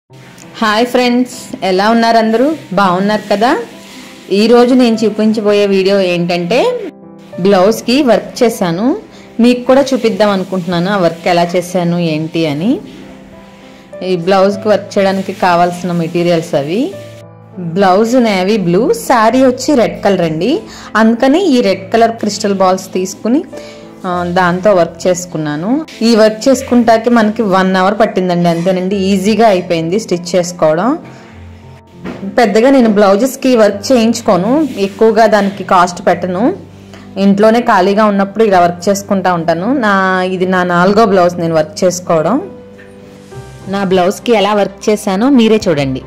hi friends ఎలా ఉన్నారు అందరూ బాగున్నారు కదా ఈరోజు నేను చూపించబోయే వీడియో ఏంటంటే బ్లౌజ్కి వర్క్ చేశాను మీకు కూడా చూపిద్దాం అనుకుంటున్నాను ఆ వర్క్ ఎలా చేశాను ఏంటి అని ఈ బ్లౌజ్కి వర్క్ చేయడానికి కావాల్సిన మెటీరియల్స్ అవి బ్లౌజ్ నేవీ బ్లూ శారీ వచ్చి రెడ్ కలర్ అండి అందుకని ఈ రెడ్ కలర్ క్రిస్టల్ బాల్స్ తీసుకుని ఆ, దాంతో వర్క్ చేసుకున్నాను ఈ వర్క్ చేసుకుంటాకి మనకి వన్ అవర్ పట్టిందండి అంతేనండి ఈజీగా అయిపోయింది స్టిచ్ చేసుకోవడం పెద్దగా నేను బ్లౌజెస్కి వర్క్ చేయించుకోను ఎక్కువగా దానికి కాస్ట్ పెట్టను ఇంట్లోనే ఖాళీగా ఉన్నప్పుడు ఇలా వర్క్ చేసుకుంటా ఉంటాను నా ఇది నా నాలుగో బ్లౌజ్ నేను వర్క్ చేసుకోవడం నా బ్లౌజ్కి ఎలా వర్క్ చేశానో మీరే చూడండి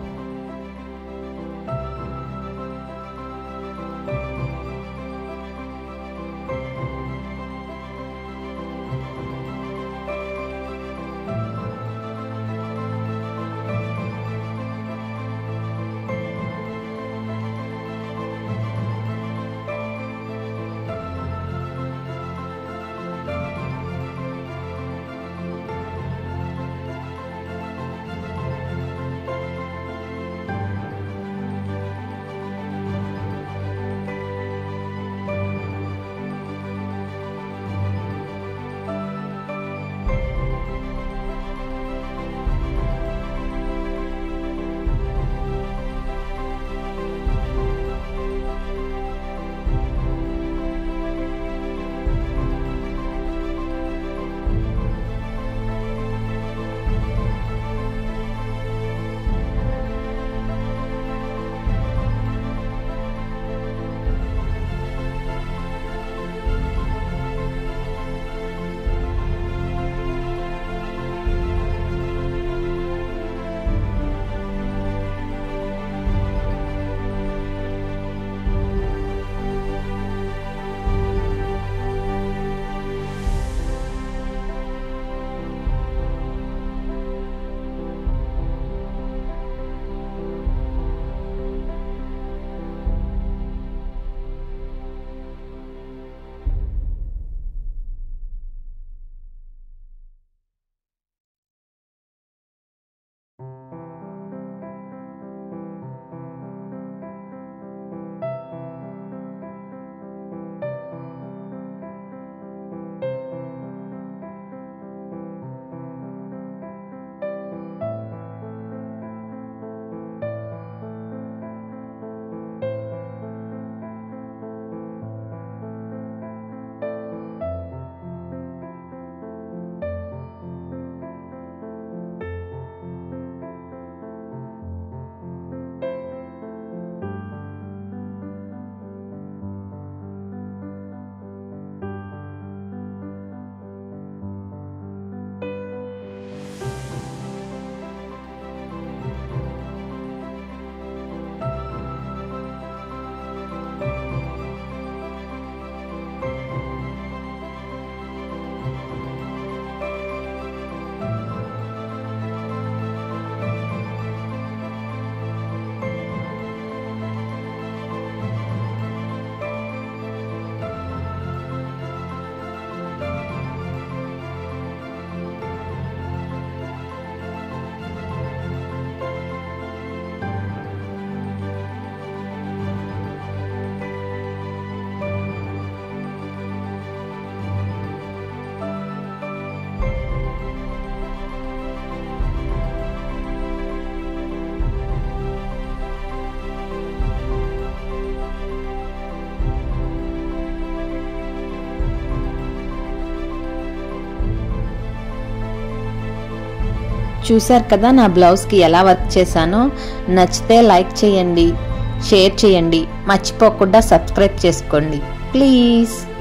చూశారు కదా నా బ్లౌజ్కి ఎలా వర్క్ చేశానో నచ్చితే లైక్ చేయండి షేర్ చేయండి మర్చిపోకుండా సబ్స్క్రైబ్ చేసుకోండి ప్లీజ్